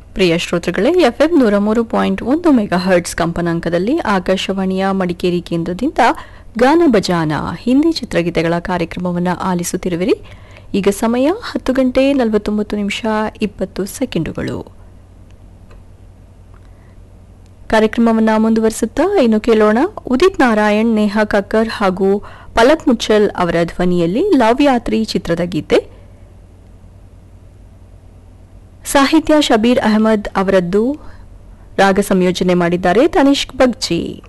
ಪ್ರಿಯ ಶ್ರೋತೃಗಳೇ ಎಫ್ಎಂ ನೂರ ಮೂರು ಪಾಯಿಂಟ್ ಒಂದು ಮೆಗಾ ಹರ್ಟ್ಸ್ ಕಂಪನಾಂಕದಲ್ಲಿ ಆಕಾಶವಾಣಿಯ ಮಡಿಕೇರಿ ಕೇಂದ್ರದಿಂದ ಗಾನ ಬಜಾನ ಹಿಂದಿ ಚಿತ್ರಗೀತೆಗಳ ಕಾರ್ಯಕ್ರಮವನ್ನು ಆಲಿಸುತ್ತಿರುವಿರಿ ಈಗ ಸಮಯ ಹತ್ತು ಗಂಟೆ ನಲವತ್ತೊಂಬತ್ತು ನಿಮಿಷ ಇಪ್ಪತ್ತು ಸೆಕೆಂಡುಗಳು ಕಾರ್ಯಕ್ರಮವನ್ನು ಮುಂದುವರಿಸುತ್ತಾ ಇನ್ನು ಕೇಳೋಣ ಉದಿತ್ ನಾರಾಯಣ್ ನೇಹಾ ಕಕ್ಕರ್ ಹಾಗೂ ಪಲಕ್ ಮುಚ್ಚಲ್ ಅವರ ಧ್ವನಿಯಲ್ಲಿ ಲವ್ ಯಾತ್ರಿ ಚಿತ್ರದ ಗೀತೆ ಸಾಹಿತ್ಯ ಶಬೀರ್ ಅಹಮದ್ ಅವರದ್ದು ರಾಗ ಸಂಯೋಜನೆ ಮಾಡಿದ್ದಾರೆ ತನಿಷ್ಕ್ ಬಗ್ಜಿ